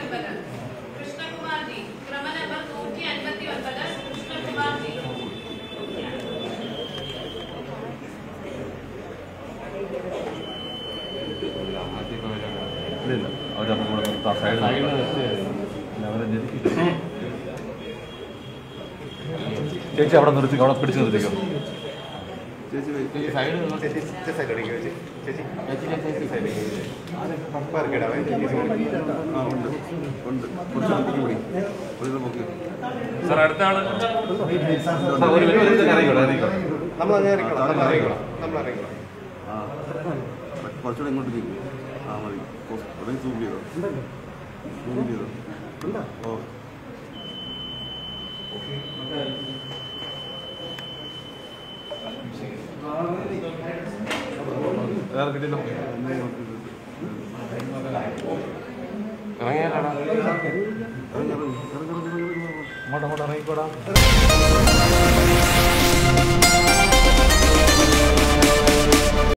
ഒൻപത് Krishnakumar G ക്രമ number നൂറ്റി അൻപത്തി ഒൻപത് കൃഷ്ണകുമാർ ജി ഇല്ല അവരപ്പോൾ കൂടെ നിർത്താം സൈഡ് അവരെ ഞെരുക്കിട്ട് ചേച്ചി അവിടെ നിർത്തി അവിടെ പിടിച്ച് നിർത്തിക്കോ സാർ അടുത്ത ആള് ഒരു ഒരു ഇത് ഇറങ്ങിക്കോട്ടെ ഇറങ്ങിക്കോട്ടെ നമ്മളങ്ങനെ ഇറങ്ങിക്കോളാം നമ്മൾ ഇറങ്ങിക്കോളാം നമ്മൾ ഇറങ്ങിക്കോളാം കുറച്ചുകൂടെ ഇങ്ങോട്ട് നീക്കും ആ മതി ഉടനെ സൂം ചെയ്തോ സൂം ചെയ്തോ ഓ വേറെ കിട്ടിയില്ലോ ഇറങ്ങിയാലാടാ അങ്ങോട്ട് അങ്ങോട്ട് ഇറങ്ങിക്കോടാ